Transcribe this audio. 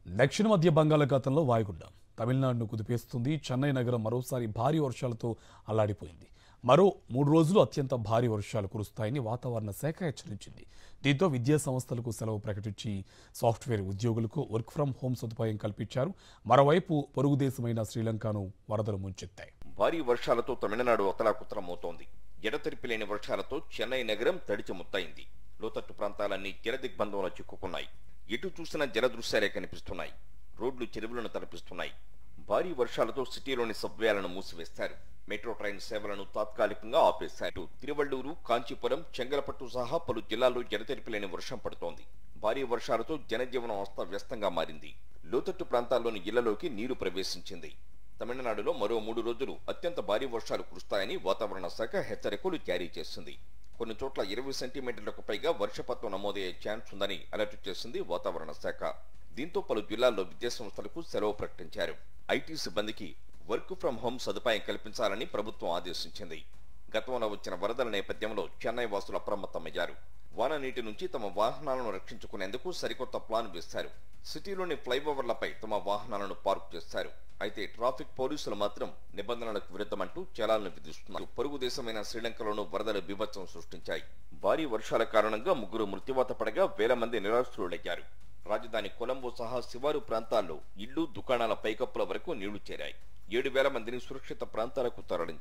దక్షిణ మధ్య బంగాళాఖాతంలో వాయుగుండం తమిళనాడును కుదిపేస్తుంది చెన్నై నగరం మరోసారి భారీ వర్షాలతో అల్లాడిపోయింది మరో మూడు రోజులు అత్యంత భారీ వర్షాలు కురుస్తాయని వాతావరణ శాఖ హెచ్చరించింది దీంతో విద్యా సంస్థలకు సెలవు ప్రకటించి సాఫ్ట్వేర్ ఉద్యోగులకు వర్క్ ఫ్రం హోం సదుపాయం కల్పించారు మరోవైపు పొరుగు దేశమైన శ్రీలంకను వరదలు ముంచెత్తాయి భారీ వర్షాలతో తమిళనాడు అతలాకుతలమవుతోంది ఎడతెరిపి లేని వర్షాలతో చెన్నై నగరం తడిచి ముత్తయింది లోతట్టు ప్రాంతాలన్నీ జలదిగ్బంధంలో చిక్కుకున్నాయి ఎటు చూసినా జల దృశ్యాలే కనిపిస్తున్నాయి రోడ్లు చెరువులను తలపిస్తున్నాయి భారీ వర్షాలతో సిటీలోని సబ్వేలను మూసివేస్తారు మెట్రో ట్రైన్ సేవలను తాత్కాలికంగా ఆపేశారు తిరువళ్లూరు కాంచీపురం చెంగలపట్టు సహా పలు జిల్లాల్లో ఎడతెరిపి లేని వర్షం పడుతోంది భారీ వర్షాలతో జనజీవనం అస్తవ్యస్తంగా మారింది లోతట్టు ప్రాంతాల్లోని ఇళ్లలోకి నీరు ప్రవేశించింది తమిళనాడులో మరో మూడు రోజులు అత్యంత భారీ వర్షాలు కురుస్తాయని వాతావరణ శాఖ హెచ్చరికలు జారీ చేసింది కొన్ని చోట్ల ఇరవై సెంటీమీటర్లకు పైగా వర్షపాతం నమోదయ్యే ఛాన్స్ ఉందని అలర్ట్ చేసింది వాతావరణ శాఖ దీంతో పలు జిల్లాల్లో విద్యాసంస్థలకు సెలవు ప్రకటించారు ఐటీ సిబ్బందికి వర్క్ ఫ్రం హోం సదుపాయం కల్పించాలని ప్రభుత్వం ఆదేశించింది గతంలో వచ్చిన వరదల నేపథ్యంలో చెన్నై వాసులు అప్రమత్తమయ్యారు వాన నీటి నుంచి తమ వాహనాలను రక్షించుకునేందుకు సరికొత్త ప్లాన్ వేశారు సిటీలోని ఫ్లైఓవర్లపై తమ వాహనాలను పార్క్ చేశారు అయితే ట్రాఫిక్ పోలీసులు మాత్రం నిబంధనలకు విరుద్ధమంటూ చలాలను విధిస్తున్నారు పొరుగు దేశమైన శ్రీలంకలోనూ వరదలు బీభత్సం సృష్టించాయి భారీ వర్షాల కారణంగా ముగ్గురు మృత్యువాత పడగా వేల మంది నిరాశ్రులయ్యారు రాజధాని కొలంబో సహా శివారు ప్రాంతాల్లో ఇళ్లు దుకాణాల పైకప్పుల వరకు నీళ్లు చేరాయి ఏడు వేల మందిని సురక్షిత ప్రాంతాలకు తరలించారు